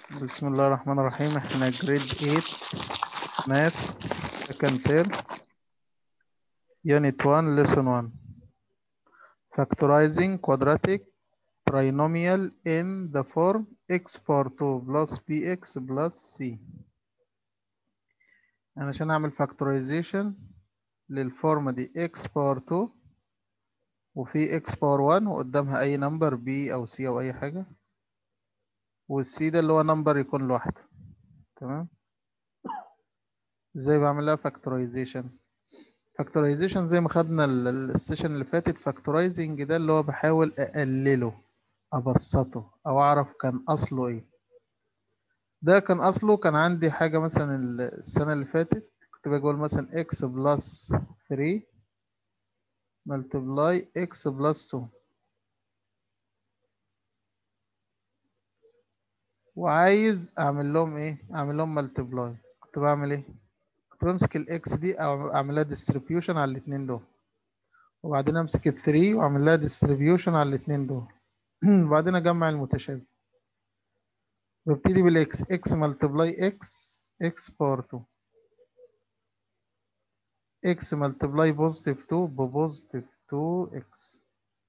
بسم الله الرحمن الرحيم احنا جريد 8 ماث second term unit 1 lesson 1 factorizing quadratic trinomial in the form x power 2 plus bx plus c انا عشان اعمل factorization للفورمة دي x power 2 وفي x power 1 وقدامها اي نمبر b او c او اي حاجة والسي ده اللي هو نمبر يكون لوحده تمام ازاي بعمل لها فاكتورايزيشن فاكتورايزيشن زي ما خدنا ال- ال- السيشن اللي فاتت فاكتورايزنج ده اللي هو بحاول اقلله ابسطه او اعرف كان اصله ايه ده كان اصله كان عندي حاجه مثلا ال- السنه اللي فاتت كنت بقول مثلا x بلس 3 ملتبلاي x بلس 2 وعايز اعمل لهم ايه اعمل لهم ملتبلاي كنت بعمل ايه كنت بمسك الاكس دي او اعمل لها ديستريبيوشن على الاثنين دول وبعدين امسك ال 3 واعمل لها ديستريبيوشن على الاثنين دول وبعدين اجمع المتشابه ببتدي بالاكس اكس ملتبلاي اكس اكس باور 2 اكس ملتبلاي بوزيتيف 2 ببوزيتيف 2 اكس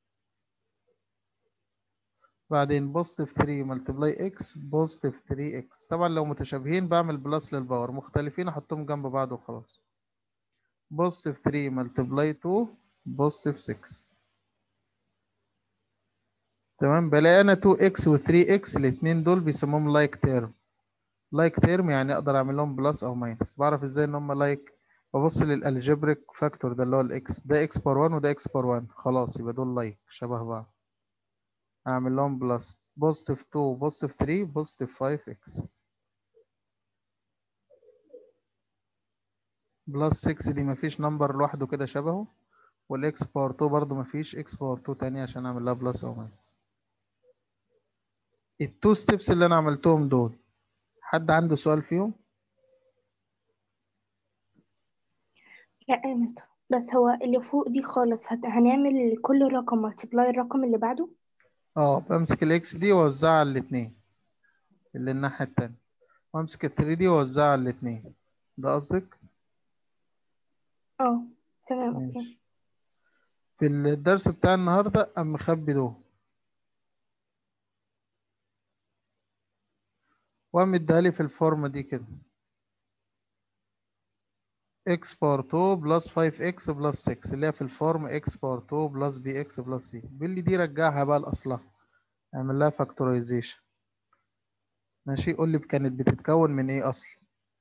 بعدين بوزيتيف 3 ملتبلاي اكس بوزيتيف 3 اكس طبعا لو متشابهين بعمل بلس للباور مختلفين احطهم جنب بعض وخلاص بوزيتيف 3 ملتبلاي 2 بوزيتيف 6 تمام بلاقي انا 2 اكس و 3 اكس الاثنين دول بيسموهم لايك تيرم لايك تيرم يعني اقدر اعمل لهم بلس او ماينس بعرف ازاي ان هم لايك ببص للالجبريك فاكتور ده اللي هو الاكس ده اكس بار 1 وده اكس بار 1 خلاص يبقى دول لايك شبه بعض اعمل لهم بلس بوزيتيف 2 بوزيتيف 3 بوزيتيف 5 اكس بلس 6 دي مفيش نمبر لوحده كده شبهه والاكس باور 2 برضه مفيش اكس باور 2 تاني عشان اعمل لها بلس او ماينس التو ستيبس اللي انا عملتهم دول حد عنده سؤال فيهم لا يا مستر بس هو اللي فوق دي خالص هت... هنعمل كل رقم ملتبلاي الرقم اللي بعده اه بمسك الاكس دي واوزعها على الاثنين اللي الناحية التانية وامسك ال 3 دي واوزعها على الاثنين ده قصدك اه تمام ماشي اوكي في الدرس بتاع النهاردة أم مخبي دول وأم اديها في الفورمة دي كده x باور 2 بلس 5x بلس 6 اللي هي في الفورم x باور 2 بلس bx بلس c باللي دي رجعها بقى لأصلها اعمل لها فاكتورايزيشن ماشي قول لي كانت بتتكون من ايه أصلا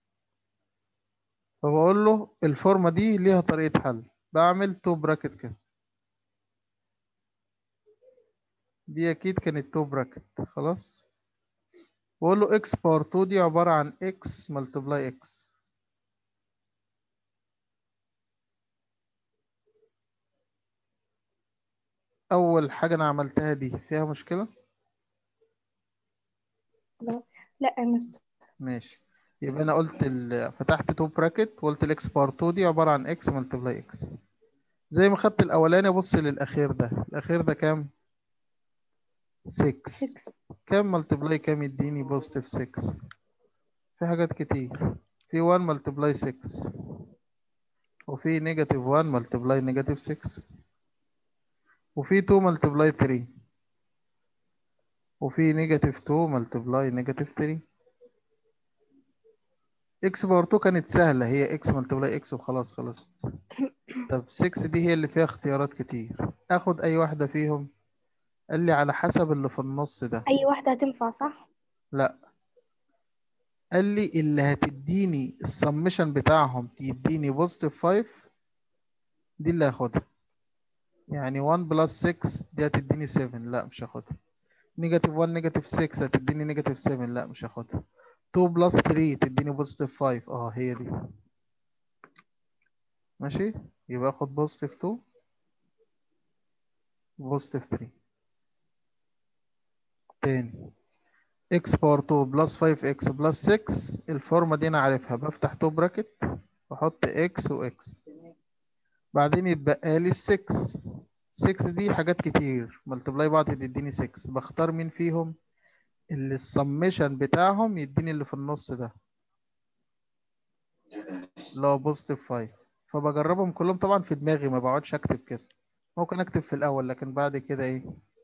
فبقول له الفورمة دي ليها طريقة حل بعمل 2 براكت كده دي أكيد كانت 2 براكت خلاص بقول له x باور 2 دي عبارة عن x ملتبلاي x أول حاجة أنا عملتها دي فيها مشكلة لا لا يا مستر ماشي يبقى أنا قلت ال... فتحت 2 براكت وقلت ال x باور 2 دي عبارة عن x ملتبلاي x زي ما خدت الأولاني أبص للأخير ده الأخير ده كام 6 6 كام ملتبلاي كام يديني بوزيتيف 6 في حاجات كتير في 1 ملتبلاي 6 وفي نيجاتيف 1 ملتبلاي نيجاتيف 6 وفي 2 ملتبلاي 3 وفي نيجاتيف 2 ملتبلاي نيجاتيف 3 اكس باور 2 كانت سهلة هي اكس ملتبلاي اكس وخلاص خلاص طب 6 دي هي اللي فيها اختيارات كتير اخد اي واحدة فيهم قال لي على حسب اللي في النص ده اي واحدة هتنفع صح لا قال لي اللي هتديني السمشن بتاعهم تديني بوزيتيف 5 دي اللي هاخدها يعني 1 بلس 6 دي هتديني 7 لا مش هاخدها نيجاتيف 1 نيجاتيف 6 هتديني نيجاتيف 7 لا مش هاخدها 2 بلس 3 تديني بوزيتيف 5 اه هي دي ماشي يبقى اخد بوزيتيف 2 بوزيتيف 3 تاني x باور 2 بلس 5x بلس 6 الفورمة دي انا عارفها بفتح 2 براكت واحط x و x بعدين يتبقى لي ال 6 6 دي حاجات كتير ملتبلاي بعض تديني 6 بختار مين فيهم اللي السمشن بتاعهم يديني اللي في النص ده اللي هو بوزيتيف 5 فبجربهم كلهم طبعا في دماغي ما بقعدش اكتب كده ممكن اكتب في الاول لكن بعد كده ايه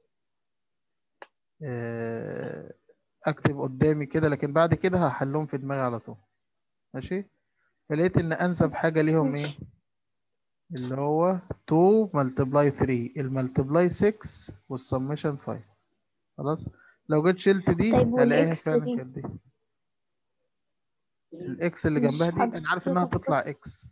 آه، اكتب قدامي كده لكن بعد كده هحلهم في دماغي على طول ماشي فلقيت ان انسب حاجه ليهم ايه ماشي. اللي هو 2 ملتبلاي 3 الملتبلاي 6 والسمشن 5 خلاص لو جيت شلت دي طيب هلاقيها والإكس فعلا دي؟ كانت دي الاكس اللي مش جنبها دي انا عارف انها حضرتك تطلع اكس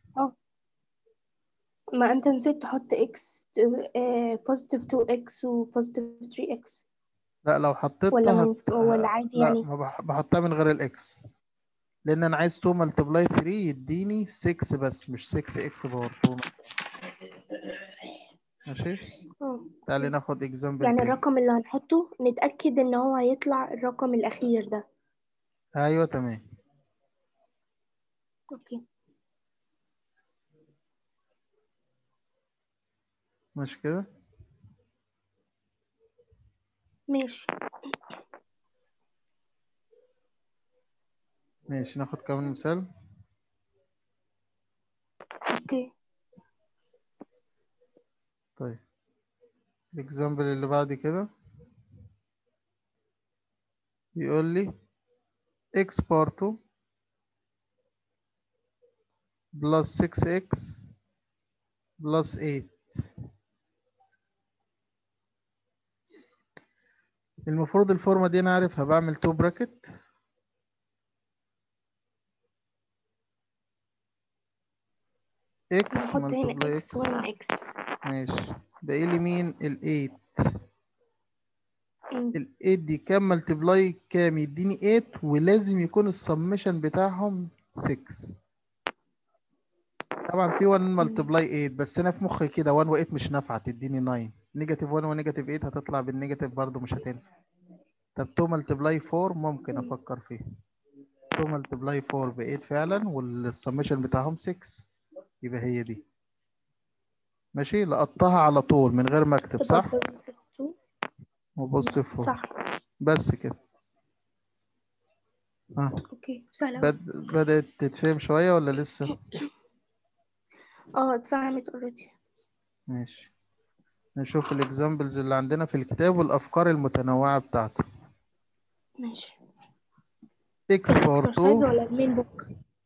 ما انت نسيت تحط اكس بوزيتيف 2 اكس وبوزيتيف 3 اكس لا لو حطيتها ولا من هت... ولا عادي لا يعني ما بح... بحطها من غير الاكس لان انا عايز 2 ملتبلاي 3 يديني 6 بس مش 6 اكس باور 2 مثلا ماشي اه تعالي ناخد اكزامبل يعني تاني الرقم اللي هنحطه نتأكد ان هو هيطلع الرقم الأخير ده ايوه تمام اوكي مش كده ماشي ماشي ناخد كمان مثال اوكي طيب الاكزامبل اللي بعد كده بيقول لي x بار 2 بلس 6x بلس 8 المفروض الفورمة دي أنا عارفها بعمل 2 براكت x نحط هنا ملتبلاي اكس x وهنا اكس ماشي باقي لي مين ال 8 مم. ال 8 دي كام ملتبلاي كام يديني 8 ولازم يكون السمشن بتاعهم 6 طبعا في 1 ملتبلاي 8 بس انا في مخي كده 1 و8 مش نافعه تديني 9 نيجاتيف 1 ونيجاتيف 8 هتطلع بالنيجاتيف برضو مش هتنفع طب 2 ملتبلاي 4 ممكن مم. افكر فيها 2 ملتبلاي 4 ب 8 فعلا والسمشن بتاعهم 6 يبقى هي دي ماشي لقطتها على طول من غير ما اكتب تبقى صح بوزيتيف 2 وبوزيتيف 4 صح بس كده ها اوكي سهلة أوي. بد... بدأت تتفهم شوية ولا لسه اه اتفهمت اوريدي ماشي نشوف الاكزامبلز اللي عندنا في الكتاب والافكار المتنوعة بتاعته ماشي x باور الاكسرسايز 2 ولا المين بوك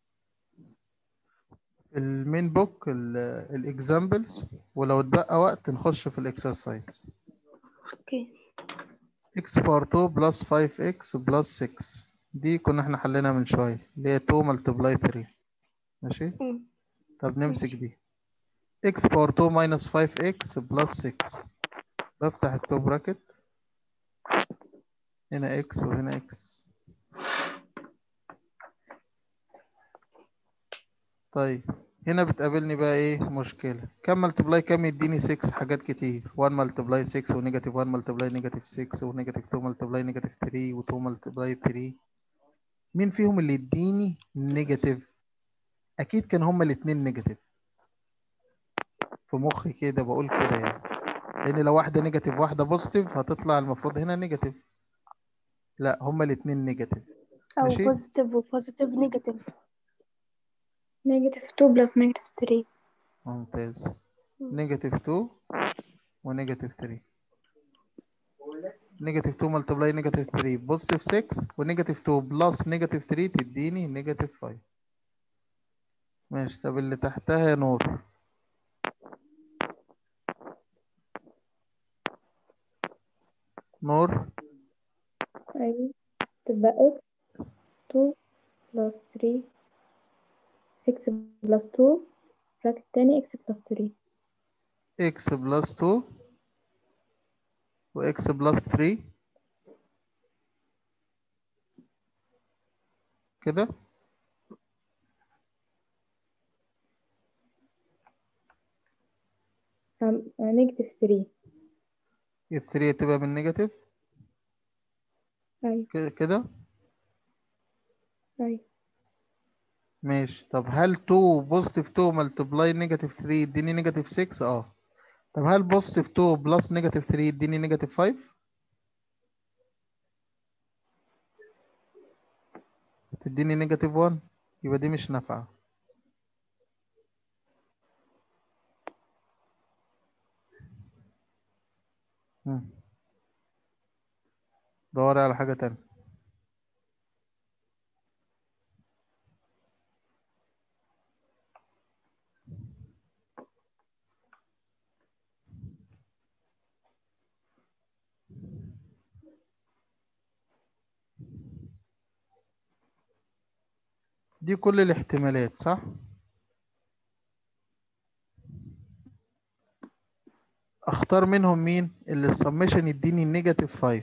المين بوك الاكزامبلز ولو اتبقى وقت نخش في الاكسرسايز اوكي x باور 2 بلس 5x بلس 6 دي كنا احنا حليناها من شوية اللي هي 2 ملتبلاي 3 ماشي مم. طب نمسك ماشي. دي x باور 2 minus 5x بلس 6 بفتح التو براكت هنا x وهنا x طيب هنا بتقابلني بقى ايه مشكلة كم ملتبلاي كم يديني 6 حاجات كتير 1 ملتبلاي 6 ونيجاتيف 1 ملتبلاي نيجاتيف 6 ونيجاتيف 2 ملتبلاي نيجاتيف 3 و2 ملتبلاي 3 مين فيهم اللي يديني نيجاتيف اكيد كان هما الاتنين نيجاتيف في مخي كده بقول كده يعني لان لو واحده نيجاتيف واحده بوزيتيف هتطلع المفروض هنا نيجاتيف لا هما الاتنين نيجاتيف او ماشي. بوزيتيف وبوزيتيف نيجاتيف نيجاتيف 2 بلس نيجاتيف 3 ممتاز مم. نيجاتيف 2 ونيجاتيف 3 نيجاتيف 2 ملتبلاي نيجاتيف 3 بوزيتيف 6 ونيجاتيف 2 بلس نيجاتيف 3 تديني نيجاتيف 5 ماشي طب اللي تحتها يا نور نور ايوه تبقى x 2 بلس 3 x بلس 2 براكت تاني x بلس 3 x بلس 2 و x بلس 3 كده نيجاتيف 3 ال 3 تبقى بالنيجاتيف ايوه كده كده ايوه ماشي طب هل 2 بوزيتيف 2 ملتبلاي نيجاتيف 3 يديني نيجاتيف 6 اه طب هل بوزيتيف 2 بلس نيجاتيف 3 يديني نيجاتيف 5 تديني نيجاتيف 1 يبقى دي مش نافعة مم. دوري على حاجة تانية دي كل الاحتمالات صح؟ اختار منهم مين اللي السمشن يديني نيجاتيف 5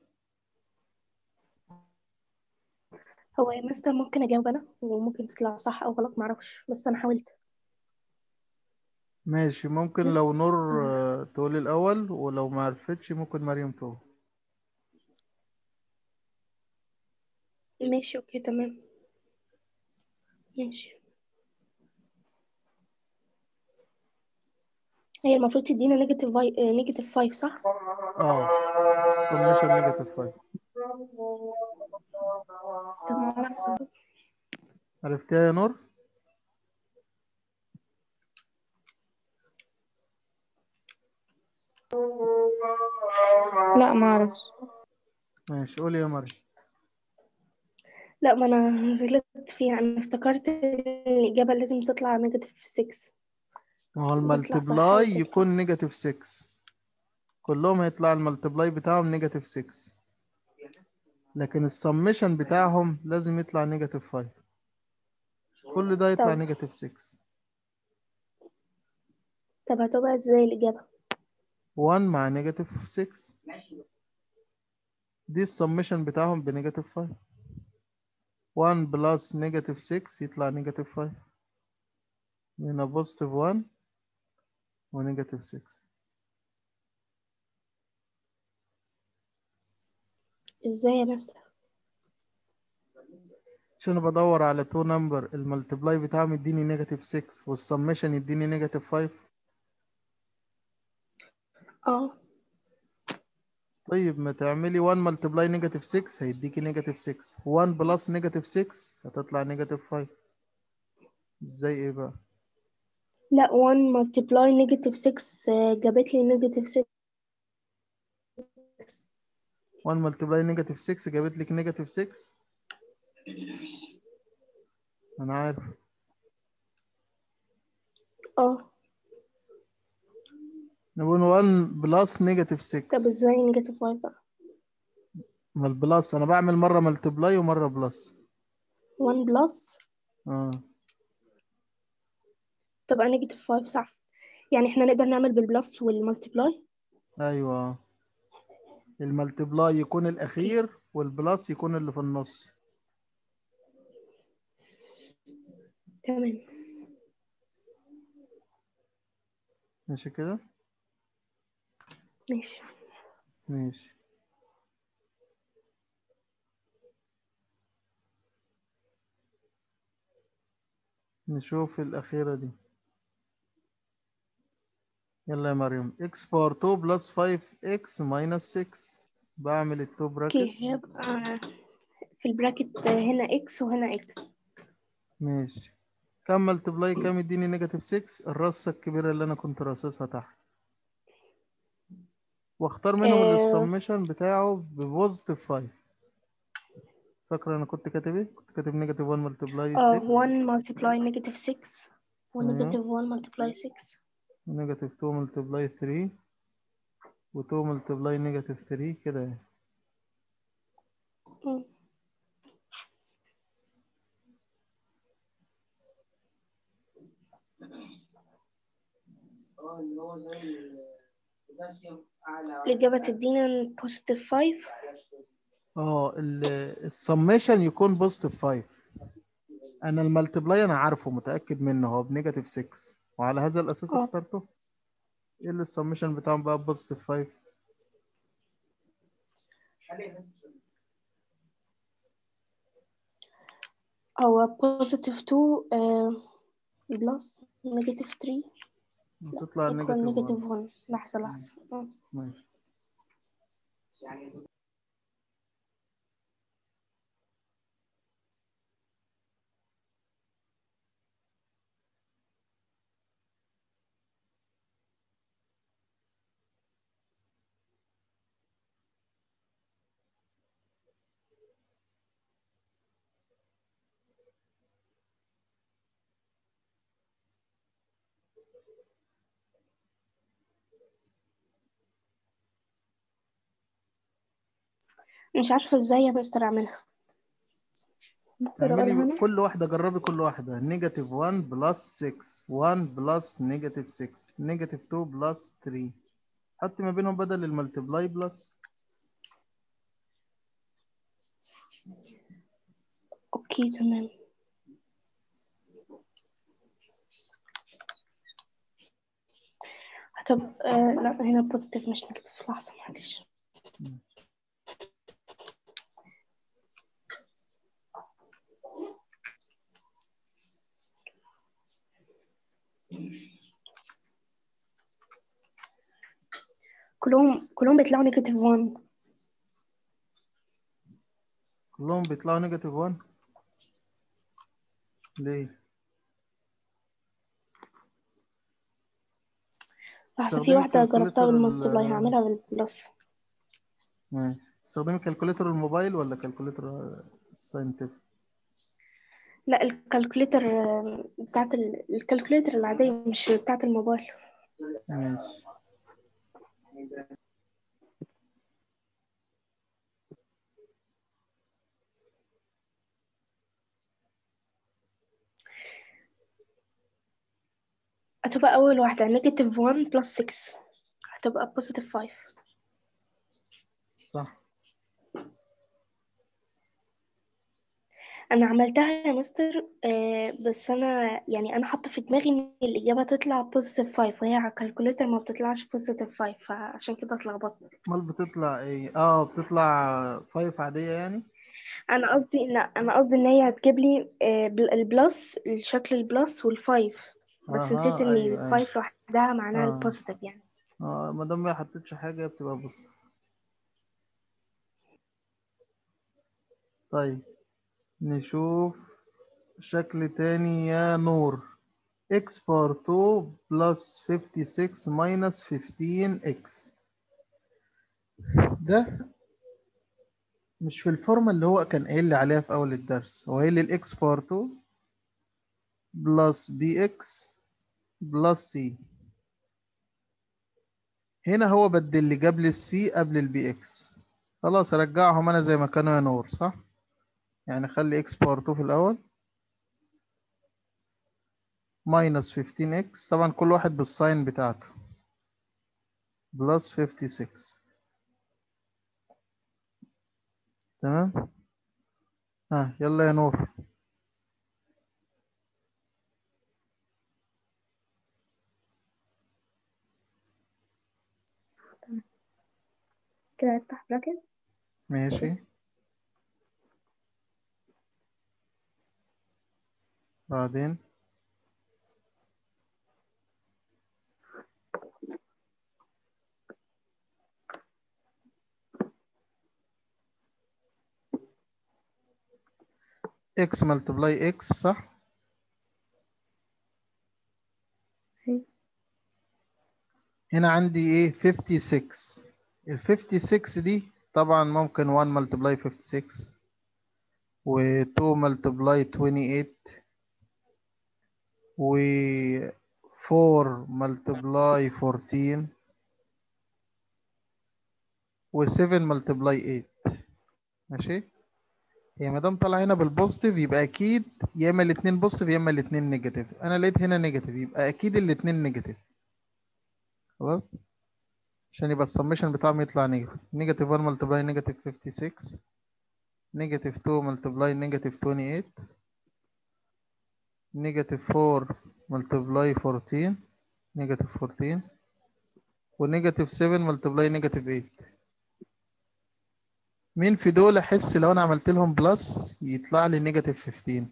هو يا مستر ممكن اجاوب انا وممكن تطلع صح او غلط معرفش بس انا حاولت ماشي ممكن بس لو نور آه، تقول الاول ولو ما عرفتش ممكن مريم تقول ماشي اوكي تمام ماشي هي المفروض تدينا نيجاتيف فاي... نيجاتيف 5 صح؟ اه سمشن نيجاتيف 5 طب ما انا أحسن. عرفتيها يا نور لا ما اعرفش ماشي قولي يا مريم لا ما انا غلطت فيها انا افتكرت ان الاجابه لازم تطلع نيجاتيف 6 ما هو بس لا صح المالتبلاي نيجاتيف يكون 5 نيجاتيف 6 كلهم هيطلع المالتبلاي بتاعهم نيجاتيف 6 لكن السمشن بتاعهم لازم يطلع نيجاتيف 5 كل ده يطلع طب نيجاتيف 6 طب هتبقى ازاي الاجابه 1 مع نيجاتيف 6 دي السمشن بتاعهم بنيجاتيف 5 1 بلس نيجاتيف 6 يطلع نيجاتيف 5 هنا بوزيتيف 1 ونيجاتيف 6 ازاي يا مستر عشان أنا بدور على تو نمبر الملتبلاي بتاعهم يديني نيجاتيف 6 والسمشن يديني نيجاتيف 5 اه طيب ما تعملي 1 ملتبلاي نيجاتيف 6 هيديكي نيجاتيف 6 1 بلس نيجاتيف 6 هتطلع نيجاتيف 5 ازاي ايه بقى لا 1 multiply نيجاتيف 6 آه، جابت لي نيجاتيف 6 1 ملتبلاي نيجاتيف 6 جابت لك نيجاتيف 6 انا عارف اه نقول 1 بلس نيجاتيف 6 طب ازاي نيجاتيف 5 بقى ما البلس انا بعمل مره ملتبلاي ومره بلس 1 بلس اه تبقى نيجاتيف 5 صح يعني احنا نقدر نعمل بالبلس والمالتيبلاي ايوه الملتبلاي يكون الاخير والبلس يكون اللي في النص تمام ماشي كده ماشي ماشي نشوف الأخيرة دي يلا يا مريم x باور 2 بلس 5x ماينس 6 بعمل التو براكت اوكي هيبقى في البراكت هنا اكس وهنا اكس ماشي كم ملتبلاي كام يديني نيجاتيف 6 الرصة الكبيرة اللي أنا كنت راصصها تحت واختار منهم اللي آه السمشن بتاعه ببوزيتيف 5 فاكرة أنا كنت كاتب إيه؟ كنت كاتب نيجاتيف 1 ملتبلاي اه 6 1 multiply نيجاتيف 6 أيوه ونيجاتيف 1 multiply 6 نيجاتيف 2 ملتبلاي 3 و2 ملتبلاي نيجاتيف 3 كده يعني مم. الإجابة تدينا بوزيتيف 5 اه السمشن يكون بوزيتيف 5 انا الملتبلاي انا عارفه متاكد منه هو بنيجاتيف 6 وعلى هذا الاساس اه اخترته ايه اللي السمشن بتاعهم بقى بوزيتيف 5 هو بوزيتيف 2 آه بلس نيجاتيف 3 لا وتطلع يكون نيجاتيف 1 نيجاتيف 1 لحظة لحظة آه. ماشي مش عارفة ازاي يا مستر اعملها مستر أقولها اعملي أنا كل واحدة جربي كل واحدة نيجاتيف 1 بلس 6 1 بلس نيجاتيف 6 نيجاتيف 2 بلس 3 حطي ما بينهم بدل الملتبلاي بلس اوكي تمام طب آه لا هنا بوزيتيف مش نيجاتيف لحظة معلش كلهم كلهم بيطلعوا نيجاتيف 1 كلهم بيطلعوا نيجاتيف 1 ليه؟ لحظة في استخدمي واحدة جربتها الكالكوليتر ال- بالمالتبلاي هعملها بالبلس ماشي تستخدمي كالكوليتر الموبايل ولا كالكوليتر الساينتفك لا الكالكوليتر آه، بتاعت ال- الكالكوليتر العادية مش بتاعت الموبايل ماشي هتبقى أول واحدة نيجاتيف 1 بلس 6 هتبقى بوزيتيف 5 صح أنا عملتها يا مستر آه، بس أنا يعني أنا حاطة في دماغي إن الإجابة تطلع بوزيتيف 5 وهي على الكالكوليتر ما بتطلعش بوزيتيف 5 فعشان كده اتلخبطت امال بتطلع ايه اه بتطلع 5 عادية يعني أنا قصدي إن أنا قصدي إن هي هتجيب لي آه، بال- البلس الشكل البلس والفايف بس اها نسيت إن ايوه ايوه الفايف لوحدها معناها آه. البوزيتيف يعني اه ما دام ما حطيتش حاجة بتبقى بسيطة طيب نشوف شكل تاني يا نور x بار 2 plus 56 minus 15x ده مش في الفورمة اللي هو كان قايل لي عليها في أول الدرس هو قايل لي الإكس بار 2 بلس بي إكس بلس سي هنا هو بدل لي جاب لي السي قبل البي إكس خلاص أرجعهم أنا زي ما كانوا يا نور صح؟ يعني خلي إكس بار 2 في الأول ماينس 15 x طبعا كل واحد بالساين بتاعته بلس 56 تمام ها يلا يا نور كده افتح براكت ماشي بعدين x multiply x صح أيوة. هنا عندي ايه 56 ال 56 دي طبعا ممكن 1 multiply 56 و 2 multiply 28 و 4 multiply 14 و 7 multiply 8 ماشي هي ما دام طالعه هنا بالبوزيتيف يبقى اكيد يا اما الاثنين بوزيتيف يا اما الاثنين نيجاتيف انا لقيت هنا نيجاتيف يبقى اكيد الاثنين نيجاتيف خلاص عشان يبقى السمشن بتاعهم يطلع نيجاتيف نيجاتيف 1 ملتبلاي نيجاتيف 56 نيجاتيف 2 ملتبلاي نيجاتيف 28 نيجاتيف 4 ملتبلاي 14 نيجاتيف 14 ونيجاتيف 7 ملتبلاي نيجاتيف 8 مين في دول احس لو انا عملت لهم بلس يطلع لي نيجاتيف 15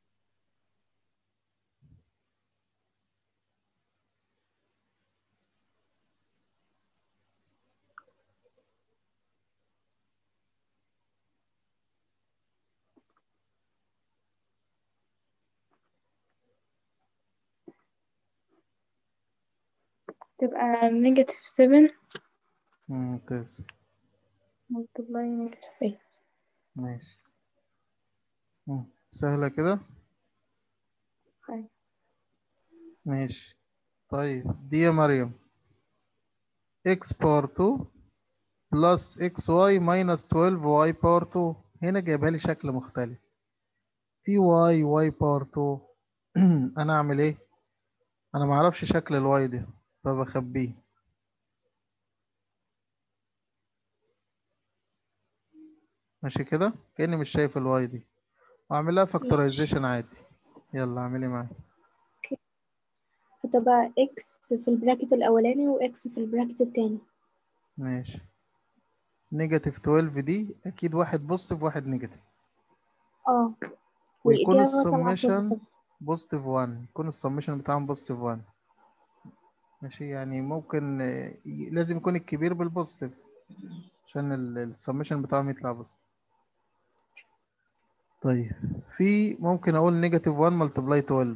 تبقى نيجاتيف 7 ممتاز ملتبلاي نيجاتيف 8 ماشي مم. سهلة كده أيوة. ماشي طيب دي يا مريم x باور 2 بلس xy ماينس 12y باور 2 هنا جايبها لي شكل مختلف في y y باور 2 انا اعمل ايه انا ما اعرفش شكل الواي ده فبخبيه ماشي كده كأني مش شايف الواي دي واعمل لها فاكتورايزيشن عادي يلا اعملي معايا هتبقى اكس في البراكت الأولاني واكس في البراكت التاني ماشي نيجاتيف 12 دي اكيد واحد بوزيتيف واحد نيجاتيف اه ويكون والإجابة طالعة السمشن positive. بوزيتيف 1 يكون السمشن بتاعهم بوزيتيف 1 ماشي يعني ممكن آه، ي- لازم يكون الكبير بالبوزيتيف عشان السمشن بتاعهم يطلع بوزيتيف طيب في ممكن اقول نيجاتيف 1 ملتبلاي 12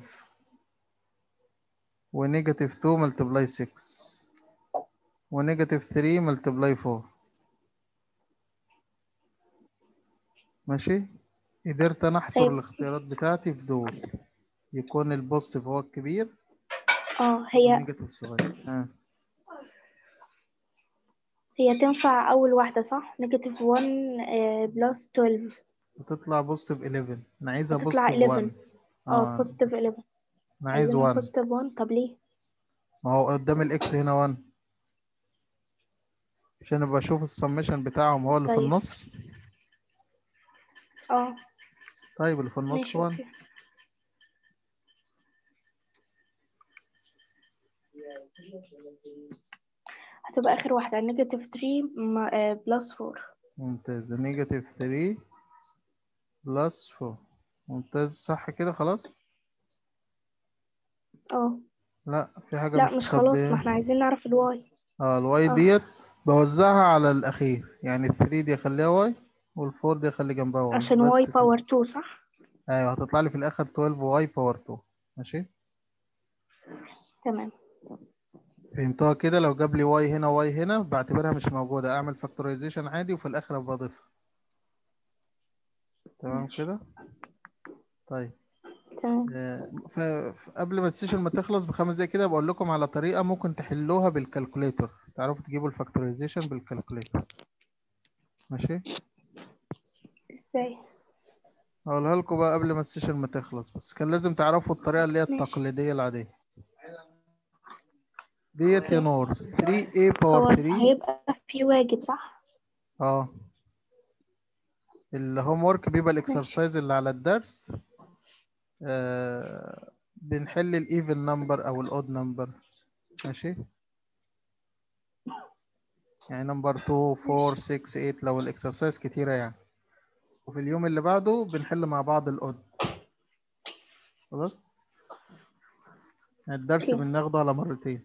ونيجاتيف 2 ملتبلاي 6 ونيجاتيف 3 ملتبلاي 4 ماشي قدرت انا احصر طيب. الاختيارات بتاعتي في دول يكون البوزيتيف هو الكبير اه هي والنيجاتيف صغير ها هي تنفع أول واحدة صح؟ نيجاتيف 1 بلس 12 هتطلع بوزيتيف 11 انا عايزها هتطلع بوزيتيف 1 11 اه بوزيتيف 11 انا عايز 1 بوزيتيف 1 طب ليه؟ ما هو قدام الاكس هنا 1 عشان ابقى اشوف السمشن بتاعهم هو اللي في طيب. النص اه طيب اللي في النص ماشي 1 اوكي هتبقى آخر واحدة نيجاتيف 3 بلس 4 ممتاز نيجاتيف 3 بلس 4 ممتاز صح كده خلاص اه لا في حاجة لا مش خلاص مستخبية ما احنا عايزين نعرف الواي اه الواي آه. ديت بوزعها على الأخير يعني ال 3 دي أخليها واي والفور دي أخلي جنبها واي عشان بس واي كده. باور 2 صح؟ أيوه هتطلع لي في الآخر 12 واي باور 2 ماشي تمام فهمتوها كده لو جاب لي واي هنا واي هنا بعتبرها مش موجودة أعمل فاكتورايزيشن عادي وفي الآخر أبقى أضيفها تمام ماشي. كده طيب تمام آه، ف- ف- قبل ما السيشن ما تخلص بخمس دقايق كده بقول لكم على طريقة ممكن تحلوها بالكالكوليتر تعرفوا تجيبوا الفاكتورايزيشن بالكالكوليتر ماشي ازاي؟ هقولها لكم بقى قبل ما السيشن ما تخلص بس كان لازم تعرفوا الطريقة اللي هي ماشي. التقليدية العادية ديت يا اوكي. نور 3a هو باور 3 هيبقى في واجب صح؟ اه الهوم ورك بيبقى الاكسرسايز اللي على الدرس آه بنحل الايفن نمبر او الاود نمبر ماشي يعني نمبر 2 4 6 8 لو الاكسرسايز كتيرة يعني وفي اليوم اللي بعده بنحل مع بعض الاود خلاص يعني الدرس اوكي. بناخده على مرتين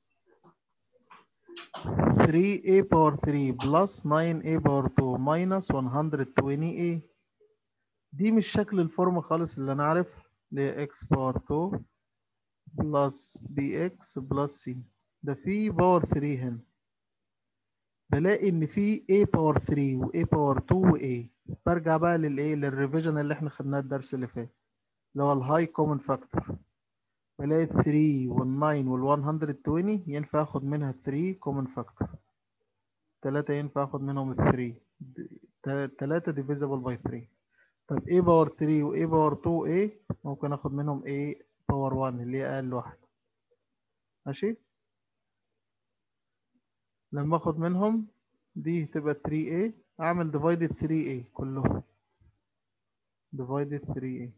3a باور 3 بلس 9a باور 2 ماينس 120a دي مش شكل الفورم خالص اللي انا عارف اللي x باور 2 بلس dx بلس c ده في باور 3 هنا بلاقي ان في a باور 3 و a باور 2 و a برجع بقى للايه للريفيجن اللي احنا خدناه الدرس اللي فات اللي هو الهاي كومن فاكتور بلاقي 3 وال9 وال120 ينفع اخد منها 3 كومن فاكتور 3 ينفع اخد منهم 3 3 divisible by 3 طب a باور 3 و a باور 2 a ممكن اخد منهم a باور 1 اللي هي اقل واحدة ماشي لما اخد منهم دي تبقى 3a اعمل divided 3a كلهم divided 3a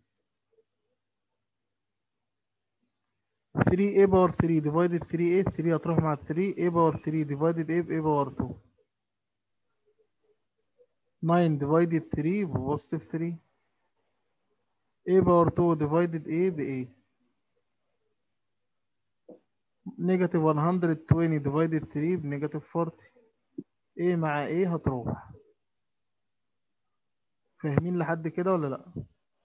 3a باور 3 divided 3a 3 هتروح مع 3 a باور 3 divided a ب a باور 2 9 divided 3 ببوزيتيف 3 a باور 2 divided a ب a نيجاتيف 120 divided 3 بنيجاتيف 40 a مع a هتروح فاهمين لحد كده ولا لا؟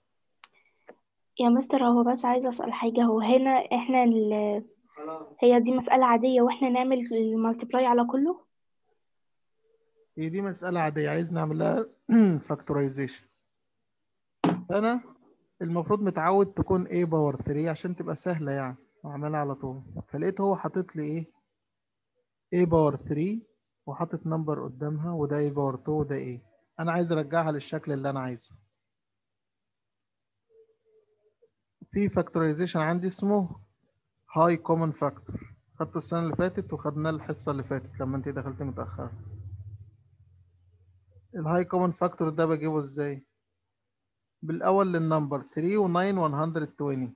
يا مستر هو بس عايزة أسأل حاجة هو هنا احنا ال... هي دي مسألة عادية واحنا نعمل المالتيبلاي على كله هي دي مسألة عادية عايز نعمل لها فاكتورايزيشن فأنا المفروض متعود تكون a باور 3 عشان تبقى سهلة يعني واعملها على طول فلقيت هو حاطط لي ايه a باور 3 وحاطط نمبر قدامها وده a باور 2 وده a انا عايز ارجعها للشكل اللي انا عايزه في فاكتورايزيشن عندي اسمه هاي كومن فاكتور خدته السنة اللي فاتت وخدناه الحصة اللي فاتت لما انت دخلت متأخر الهاي كومن فاكتور ده بجيبه ازاي بالأول للنمبر 3 و 9 120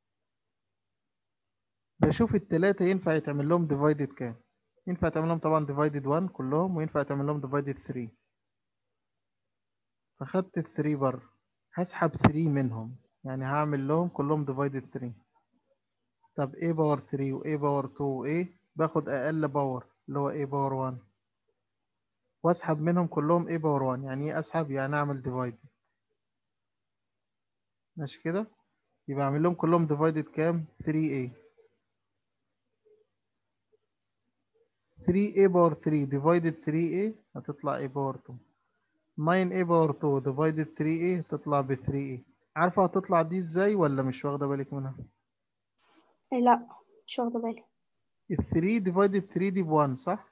بشوف التلاتة ينفع يتعمل لهم ديفايدد كام ينفع يتعمل لهم طبعا ديفايدد 1 كلهم وينفع يتعمل لهم ديفايدد 3 فخدت ال 3 بره هسحب 3 منهم يعني هعمل لهم كلهم ديفايدد 3 طب a باور 3 و a باور 2 و a باخد اقل باور اللي هو a باور 1 واسحب منهم كلهم a باور 1 يعني ايه اسحب يعني اعمل ديفايد ماشي كده يبقى اعمل لهم كلهم ديفايدد كام 3a 3a باور 3 ديفايدد 3a هتطلع a باور 2 9a باور 2 ديفايدد 3a تطلع ب 3a عارفة هتطلع دي ازاي ولا مش واخدة بالك منها لا مش واخدة بالي ال 3 ديفايدد 3 دي ب 1 صح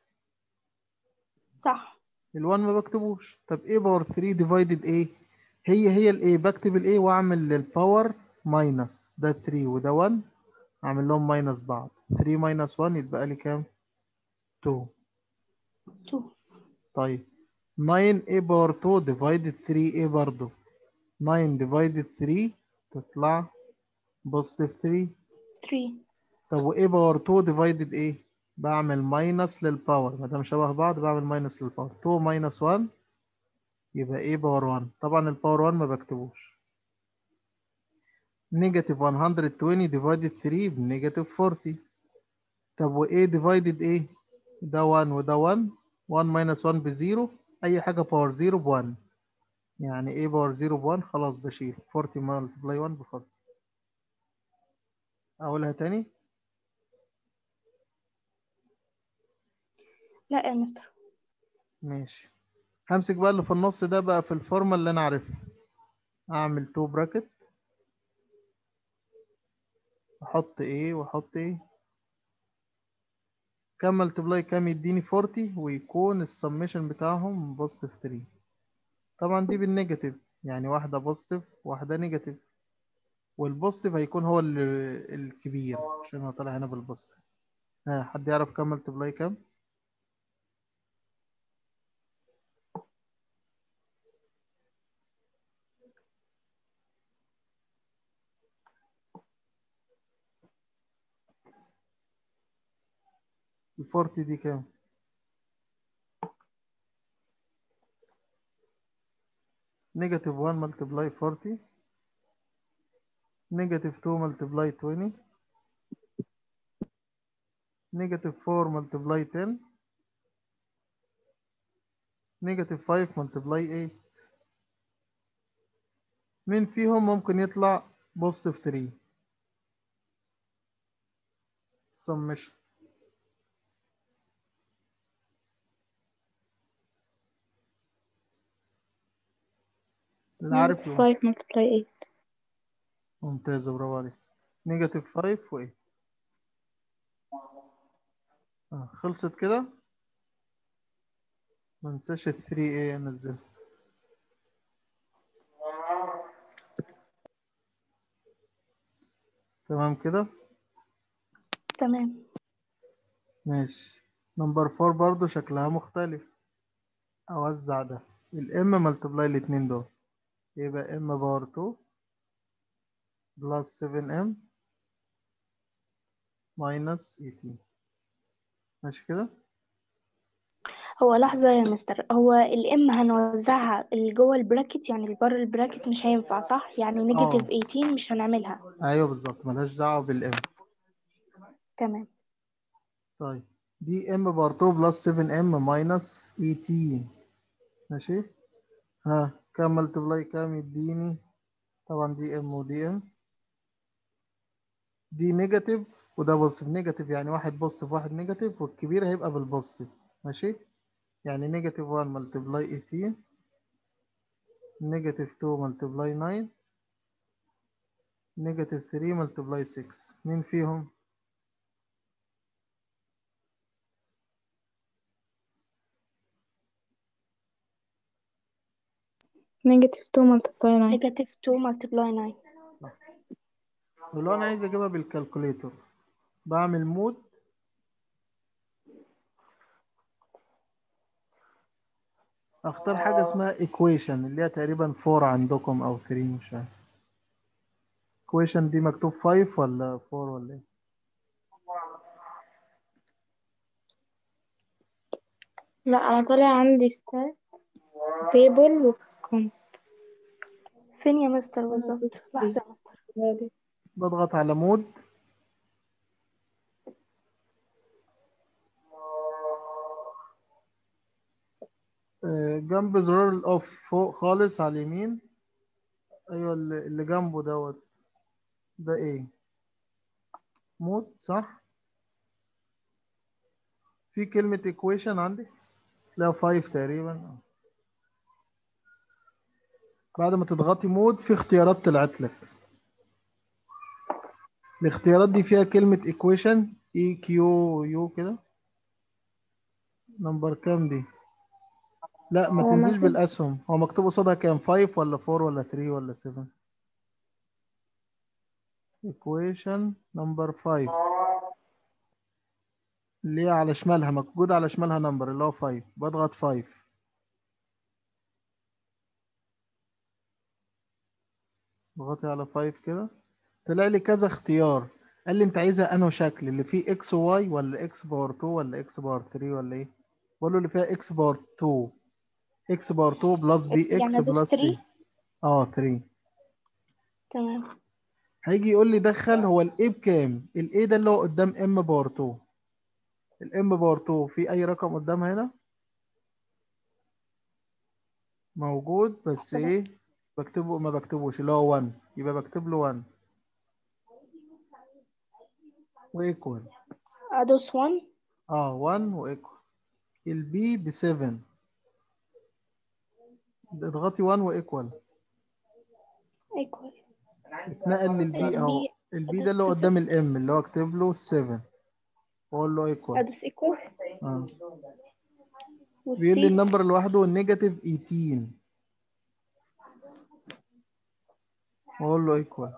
صح ال1 ما بكتبوش طب a باور 3 ديفايدد a هي هي ال a بكتب ال a واعمل للباور ماينس ده 3 وده 1 اعمل لهم ماينس بعض 3 ماينس 1 يتبقى لي كام 2 2 طيب 9a باور 2 ديفايدد 3a برضو 9 ديفايدد 3 تطلع بوزيتيف 3 3 طب و a باور 2 ديفايدد ايه بعمل ماينس للباور ما دام شبه بعض بعمل ماينس للباور 2 ماينس 1 يبقى a باور 1 طبعا الباور 1 ما بكتبوش نيجاتيف 120 ديفايدد 3 بنيجاتيف 40 طب و a ديفايدد ايه ده 1 وده 1 1 ماينس 1 بزيرو اي حاجه باور 0 ب 1 يعني a باور 0 ب 1 خلاص بشيل 40 ملتبلاي 1 ب 40 اقولها تاني لا يا مستر ماشي همسك بقى اللي في النص ده بقى في الفورمة اللي انا عارفها اعمل 2 براكت احط ايه واحط ايه كم ملتبلاي كام يديني 40 ويكون السميشن بتاعهم بوزيتيف 3 طبعا دي بالنيجاتيف يعني واحدة بوزيتيف واحدة نيجاتيف والبوزيتيف هيكون هو ال- الكبير عشان هو طالع هنا بالبوزيتيف ها حد يعرف كم ملتبلاي كام ال 40 دي كام نيجاتيف 1 ملتبلاي 40 نيجاتيف 2 ملتبلاي 20 نيجاتيف 4 ملتبلاي 10 نيجاتيف 5 ملتبلاي 8 مين فيهم ممكن يطلع بوزيتيف 3 سمشن اللي عارف يقول 5 multiply 8 ممتازة برافو عليك نيجاتيف 5 وايه آه. خلصت كده ما ننساش ال 3 ايه انزلها تمام كده تمام ماشي نمبر 4 برضو شكلها مختلف اوزع ده الام ملتبلاي الاتنين دول يبقى ام باور 2 بلس 7 ام ماينس 18 ماشي كده هو لحظة يا مستر هو الام هنوزعها اللي جوه البراكت يعني اللي بره البراكت مش هينفع صح يعني نيجاتيف 18 مش هنعملها ايوه بالظبط ملهاش دعوه بالام تمام طيب دي ام باور 2 بلس 7 ام ماينس 18 ماشي ها كام ملتبلاي كام يديني طبعا دي ام ودي ام دي نيجاتيف وده بوزيتيف نيجاتيف يعني واحد بوزيتيف واحد نيجاتيف والكبير هيبقى بالبوزيتيف ماشي يعني نيجاتيف 1 ملتبلاي 18 نيجاتيف 2 ملتبلاي 9 نيجاتيف 3 ملتبلاي 6 مين فيهم نيجاتيف 2 ملتبلاي 9 نيجاتيف 2 multiply 9 ولو انا عايز اجيبها بالكالكوليتر بعمل مود اختار حاجة اسمها equation اللي هي تقريبا 4 عندكم او 3 مش عارف equation دي مكتوب 5 ولا 4 ولا ايه لا انا طالع عندي ستات تيبل وكم فين يا مستر بالظبط لحظة يا مستر بضغط على مود آه، جنب زرار الاوف فوق خالص على اليمين ايوه اللي اللي جنبه دوت ده ايه مود صح في كلمة equation عندي لا 5 تقريبا بعد ما تضغطي مود في اختيارات طلعت لك الاختيارات دي فيها كلمة equation اي كيو يو كده نمبر كام دي لا ما هو تنزلش مكتوب- بالاسهم هو مكتوب قصادها كام 5 ولا 4 ولا 3 ولا 7 equation نمبر 5 اللي هي على شمالها موجود على شمالها نمبر اللي هو 5 بضغط 5 ضغطي على 5 كده طلع لي كذا اختيار قال لي انت عايزها انه شكل اللي فيه اكس واي ولا اكس باور 2 ولا اكس باور 3 ولا ايه بقول له اللي فيها اكس باور 2 اكس باور 2 بلس بي يعني اكس أدوس بلس 3 سي اه 3 تمام هيجي يقول لي دخل هو الاي بكام الاي ده اللي هو قدام ام باور 2 الام باور 2 في اي رقم قدامها هنا موجود بس ايه بكتبه ما بكتبوش اللي هو 1 يبقى بكتب له 1 وايكوال أدوس 1 اه 1 وايكوال البي ب 7 اضغطي 1 وايكوال equal اتنقل للبي اهو البي البي ده اللي هو قدام الام اللي هو اكتب له 7 واقول له ايكوال أدوس equal اه بيقول لي والسي النمبر لوحده نيجاتيف 18 واقول له ايكوال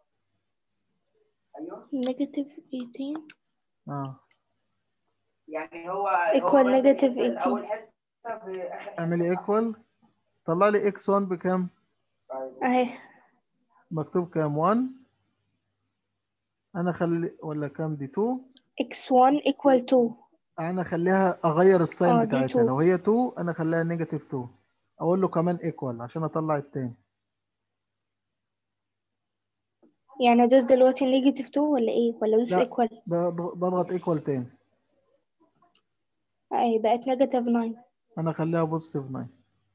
نيجاتيف 18 اه يعني هو Equal هو بدأ negative يسأل 18. أول حصة بآخر اعملي ايكوال طلع لي اكس 1 بكام أهي مكتوب كام 1 انا خلي ولا كام دي 2 x1 equal 2 انا اخليها اغير الساين اه، دي بتاعتها 2. لو هي 2 انا اخليها نيجاتيف 2 اقول له كمان ايكوال عشان اطلع التاني يعني أدوس دلوقتي نيجاتيف 2 ولا إيه ولا أدوس لا. equal بضغ- بضغط ايكوال تاني أهي بقت نيجاتيف 9 انا اخليها بوزيتيف 9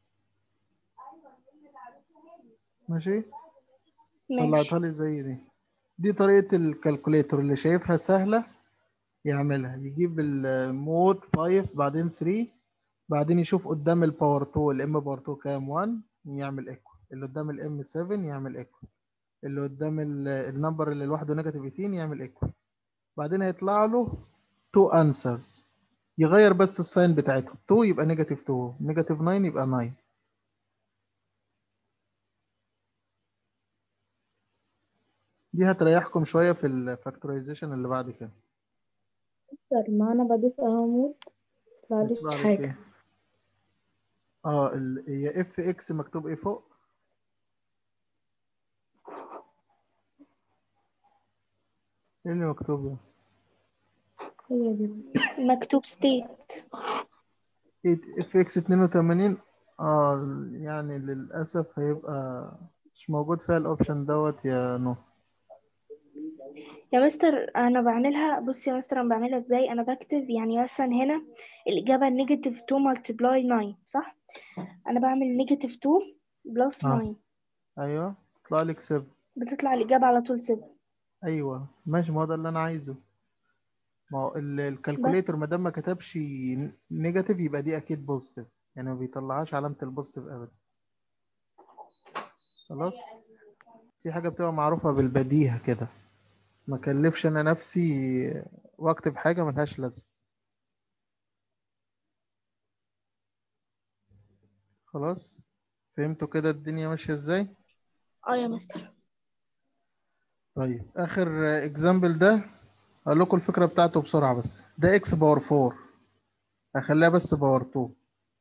ماشي طلعتها ماشي لي زي دي دي طريقة الكالكوليتر اللي شايفها سهلة يعملها يجيب المود 5 بعدين 3 بعدين يشوف قدام الباور 2 الام باور 2 كام 1 يعمل ايكوال اللي قدام الام 7 يعمل ايكوال اللي قدام ال- النمبر اللي لوحده نيجاتيف 18 يعمل ايكوال بعدين هيطلع له 2 انسرز يغير بس الساين بتاعتهم 2 يبقى نيجاتيف 2 نيجاتيف 9 يبقى 9 دي هتريحكم شوية في الفاكتورايزيشن اللي بعد كده مستر ما انا بدوس اهو مود مطلعليش يطلع لك حاجة ايه اه ال- هي اف اكس مكتوب ايه فوق ايه اللي مكتوب ده هي دي مكتوب state اف اكس 82 اه يعني للاسف هيبقى مش موجود فيها الاوبشن دوت يا نو يا مستر انا بعملها بصي يا مستر انا بعملها ازاي انا بكتب يعني مثلا هنا الاجابه نيجاتيف 2 ملتبلاي 9 صح انا بعمل نيجاتيف 2 بلس آه. 9 ايوه يطلع لك 7 بتطلع الاجابه على طول 7 ايوه ماشي ما هو ده اللي انا عايزه ما هو ال- الكالكوليتر بس. ما دام ما كتبش نيجاتيف يبقى دي اكيد بوزيتيف يعني ما بيطلعهاش علامة البوزيتيف ابدا خلاص في حاجة بتبقى معروفة بالبديهة كده ما كلفش انا نفسي واكتب حاجة ملهاش لازمة خلاص فهمتوا كده الدنيا ماشية ازاي اه يا مستر طيب اخر اكزامبل ده اقول لكم الفكرة بتاعته بسرعة بس ده اكس باور 4 هخليها بس باور 2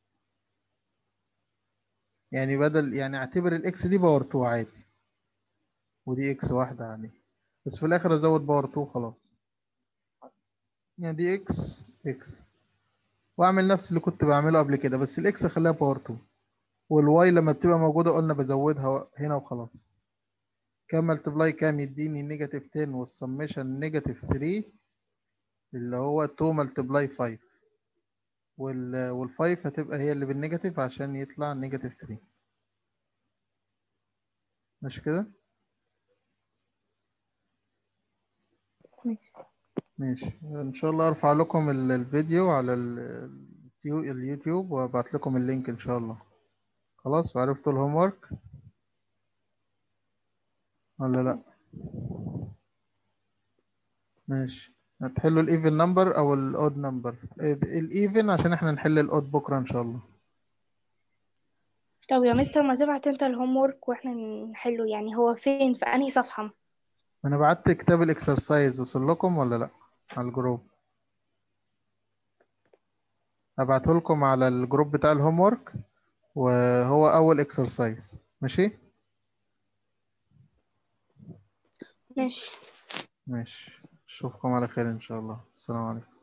يعني بدل يعني اعتبر الاكس دي باور 2 عادي ودي اكس واحدة عادي بس في الاخر ازود باور 2 خلاص يعني دي اكس اكس واعمل نفس اللي كنت بعمله قبل كده بس الاكس اخليها باور 2 والواي لما بتبقى موجودة قلنا بزودها هنا وخلاص كام ملتبلاي كام يديني نيجاتيف 10 والسميشن نيجاتيف 3 اللي هو 2 ملتبلاي 5 وال وال5 هتبقى هي اللي بالنيجاتيف عشان يطلع نيجاتيف 3 ماشي كده ماشي ماشي ان شاء الله ارفع لكم ال- الفيديو على ال- اليو- اليوتيوب وابعت لكم اللينك ان شاء الله خلاص وعرفتوا الهوم ورك ولا لا ماشي هتحلوا الايفن نمبر او الاود نمبر الايفن عشان احنا نحل الاود بكره ان شاء الله طب يا مستر ما تبعت انت الهوم ورك واحنا نحله يعني هو فين في انهي صفحة انا بعت كتاب الاكسرسايز وصل لكم ولا لا على الجروب هبعته لكم على الجروب بتاع الهوم ورك وهو اول اكسرسايز ماشي ماشي ماشي اشوفكم على خير ان شاء الله السلام عليكم